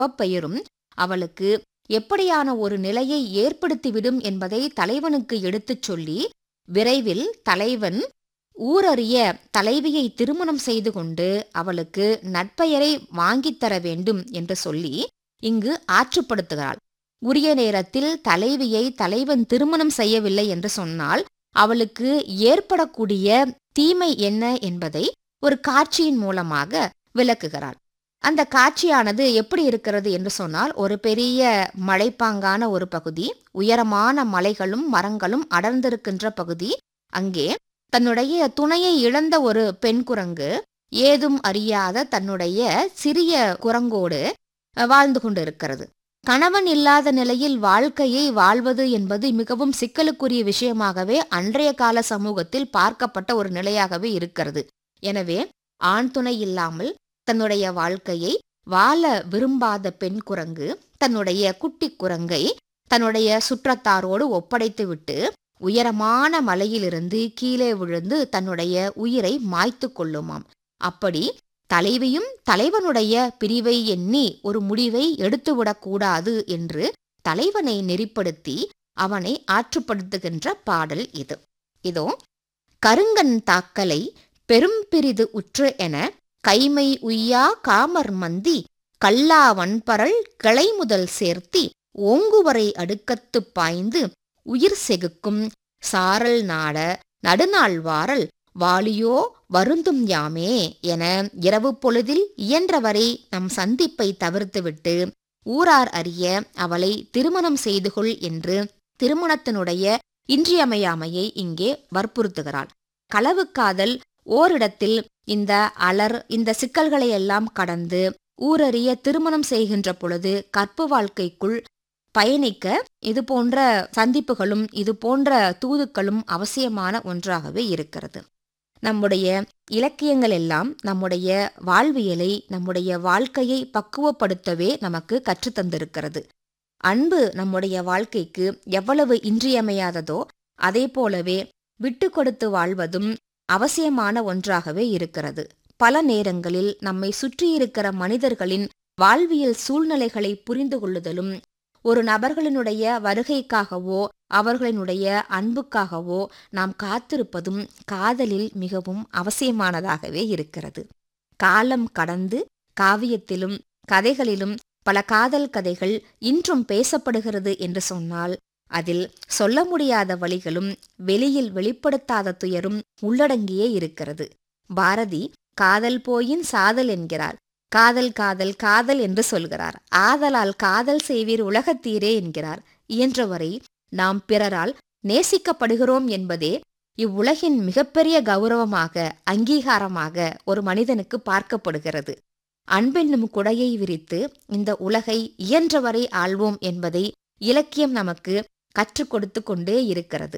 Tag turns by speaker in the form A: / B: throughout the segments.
A: அவப்பெயரும் அவளுக்கு எப்படியான ஒரு நிலையை ஏற்படுத்திவிடும் என்பதை தலைவனுக்கு எடுத்துச் சொல்லி விரைவில் தலைவன் ஊரறிய தலைவியை திருமணம் செய்து கொண்டு அவளுக்கு நட்பெயரை வாங்கித் தர வேண்டும் என்று சொல்லி இங்கு ஆற்றுப்படுத்துகிறாள் உரிய நேரத்தில் தலைவியை தலைவன் திருமணம் செய்யவில்லை என்று சொன்னால் அவளுக்கு ஏற்படக்கூடிய தீமை என்ன என்பதை ஒரு காட்சியின் மூலமாக விளக்குகிறாள் அந்த காட்சியானது எப்படி இருக்கிறது என்று சொன்னால் ஒரு பெரிய மலைப்பாங்கான ஒரு பகுதி உயரமான மலைகளும் மரங்களும் அடர்ந்திருக்கின்ற பகுதி அங்கே தன்னுடைய துணையை இழந்த ஒரு பெண் குரங்கு ஏதும் அறியாத தன்னுடைய சிறிய குரங்கோடு அஹ், வாழ்ந்து கொண்டிருக்கிறது கணவன் இல்லாத நிலையில் வாழ்க்கையை வாழ்வது என்பது மிகவும் சிக்கலுக்குரிய விஷயமாகவே அன்றைய கால சமூகத்தில் பார்க்கப்பட்ட ஒரு நிலையாகவே இருக்கிறது எனவே ஆண் துணை இல்லாமல் தன்னுடைய வாழ்க்கையை வாழ விரும்பாத பெண் குரங்கு தன்னுடைய குட்டி குரங்கை தன்னுடைய சுற்றத்தாரோடு ஒப்படைத்துவிட்டு உயரமான மலையிலிருந்து கீழே விழுந்து தன்னுடைய உயிரை மாய்த்து கொள்ளுமாம் அப்படி தலைவியும் தலைவனுடைய பிரிவை எண்ணி ஒரு முடிவை எடுத்துவிடக்கூடாது என்று தலைவனை நெறிப்படுத்தி அவனை ஆற்றுப்படுத்துகின்ற பாடல் இது இதோ கருங்கன் தாக்கலை பெரும் பிரிது உற்று என கைமை உய்யா காமர் மந்தி கல்லா வன்பரல் கிளை முதல் சேர்த்தி ஓங்குவரை அடுக்கத்துப் பாய்ந்து உயிர் செகுக்கும் சாரல் நாட நடுநாள் வாரல் வாலியோ வருந்தும் யாமே என இரவு பொழுதில் இயன்றவரை நம் சந்திப்பை தவிர்த்துவிட்டு ஊரார் அறிய அவளை திருமணம் செய்து கொள் என்று திருமணத்தினுடைய இன்றியமையாமையை இங்கே வற்புறுத்துகிறாள் களவுக்காதல் ஓரிடத்தில் இந்த அலர் இந்த சிக்கல்களை எல்லாம் கடந்து ஊரறிய திருமணம் செய்கின்ற பொழுது கற்பு வாழ்க்கைக்குள் பயணிக்க இது போன்ற சந்திப்புகளும் இது போன்ற தூதுக்களும் அவசியமான ஒன்றாகவே இருக்கிறது நம்முடைய இலக்கியங்கள் எல்லாம் நம்முடைய வாழ்வியலை நம்முடைய வாழ்க்கையை பக்குவப்படுத்தவே நமக்கு கற்றுத்தந்திருக்கிறது அன்பு நம்முடைய வாழ்க்கைக்கு எவ்வளவு இன்றியமையாததோ அதே போலவே விட்டு கொடுத்து வாழ்வதும் அவசியமான ஒன்றாகவே இருக்கிறது பல நேரங்களில் நம்மை சுற்றியிருக்கிற மனிதர்களின் வாழ்வியல் சூழ்நிலைகளை புரிந்து கொள்ளுதலும் ஒரு நபர்களினுடைய வருகைக்காகவோ அவர்களினுடைய அன்புக்காகவோ நாம் காத்திருப்பதும் காதலில் மிகவும் அவசியமானதாகவே இருக்கிறது காலம் கடந்து காவியத்திலும் கதைகளிலும் பல காதல் கதைகள் இன்றும் பேசப்படுகிறது என்று சொன்னால் அதில் சொல்ல முடியாத வழிகளும் வெளியில் வெளிப்படுத்தாத துயரும் உள்ளடங்கியே இருக்கிறது பாரதி காதல் போயின் சாதல் என்கிறார் காதல் காதல் காதல் என்று சொல்கிறார் ஆதலால் காதல் செய்வீர் உலகத்தீரே என்கிறார் இயன்றவரை நாம் பிறரால் நேசிக்கப்படுகிறோம் என்பதே இவ்வுலகின் மிகப்பெரிய கௌரவமாக அங்கீகாரமாக ஒரு மனிதனுக்கு பார்க்கப்படுகிறது அன்பென்னும் குடையை விரித்து இந்த உலகை இயன்றவரை ஆள்வோம் என்பதை இலக்கியம் நமக்கு கற்றுக் கொடுத்து கொண்டே இருக்கிறது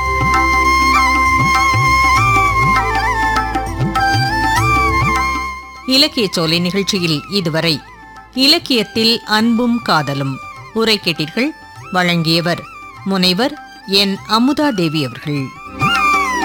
B: இலக்கிய சோலை நிகழ்ச்சியில் இதுவரை இலக்கியத்தில் அன்பும் காதலும் உரை கேட்டீர்கள் வழங்கியவர் முனைவர் என் அமுதா தேவி அவர்கள்